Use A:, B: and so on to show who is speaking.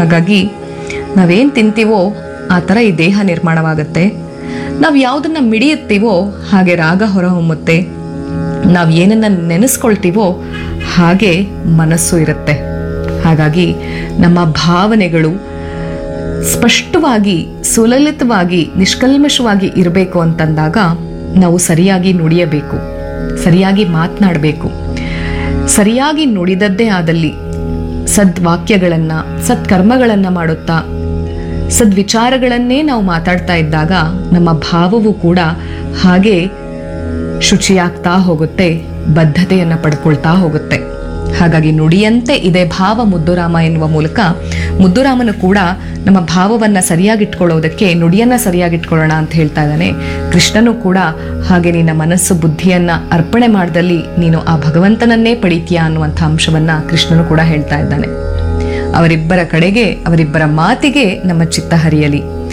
A: ಹಾಗಾಗಿ ನಾವೇನು ತಿಂತೀವೋ ಆ ಥರ ಈ ದೇಹ ನಿರ್ಮಾಣವಾಗುತ್ತೆ ನಾವು ಯಾವುದನ್ನ ಮಿಡಿಯುತ್ತೀವೋ ಹಾಗೆ ರಾಗ ಹೊರಹೊಮ್ಮುತ್ತೆ ನಾವು ಏನನ್ನ ನೆನೆಸ್ಕೊಳ್ತೀವೋ ಹಾಗೆ ಮನಸ್ಸು ಇರುತ್ತೆ ಹಾಗಾಗಿ ನಮ್ಮ ಭಾವನೆಗಳು ಸ್ಪಷ್ಟವಾಗಿ ಸುಲಲಿತವಾಗಿ ನಿಷ್ಕಲ್ಮಶವಾಗಿ ಇರಬೇಕು ಅಂತಂದಾಗ ನಾವು ಸರಿಯಾಗಿ ನುಡಿಯಬೇಕು ಸರಿಯಾಗಿ ಮಾತನಾಡಬೇಕು ಸರಿಯಾಗಿ ನುಡಿದದ್ದೇ ಆದಲ್ಲಿ ಸದ್ವಾಕ್ಯಗಳನ್ನು ಸತ್ಕರ್ಮಗಳನ್ನು ಮಾಡುತ್ತಾ ಸದ್ವಿಚಾರಗಳನ್ನೇ ನಾವು ಮಾತಾಡ್ತಾ ಇದ್ದಾಗ ನಮ್ಮ ಭಾವವು ಕೂಡ ಹಾಗೆ ಶುಚಿಯಾಗ್ತಾ ಹೋಗುತ್ತೆ ಬದ್ಧತೆಯನ್ನು ಪಡ್ಕೊಳ್ತಾ ಹೋಗುತ್ತೆ ಹಾಗಾಗಿ ನುಡಿಯಂತೆ ಇದೆ ಭಾವ ಮುದ್ದುರಾಮ ಎನ್ನುವ ಮೂಲಕ ಮುದ್ದುರಾಮನು ಕೂಡ ನಮ್ಮ ಭಾವವನ್ನ ಸರಿಯಾಗಿಟ್ಕೊಳ್ಳೋದಕ್ಕೆ ನುಡಿಯನ್ನ ಸರಿಯಾಗಿಟ್ಕೊಳ್ಳೋಣ ಅಂತ ಹೇಳ್ತಾ ಇದ್ದಾನೆ ಕೃಷ್ಣನು ಕೂಡ ಹಾಗೆ ನಿನ್ನ ಮನಸ್ಸು ಬುದ್ಧಿಯನ್ನ ಅರ್ಪಣೆ ಮಾಡ್ದಲ್ಲಿ ನೀನು ಆ ಭಗವಂತನನ್ನೇ ಪಡಿತೀಯ ಅನ್ನುವಂಥ ಅಂಶವನ್ನ ಕೃಷ್ಣನು ಕೂಡ ಹೇಳ್ತಾ ಇದ್ದಾನೆ ಅವರಿಬ್ಬರ ಕಡೆಗೆ ಅವರಿಬ್ಬರ ಮಾತಿಗೆ ನಮ್ಮ ಚಿತ್ತ ಹರಿಯಲಿ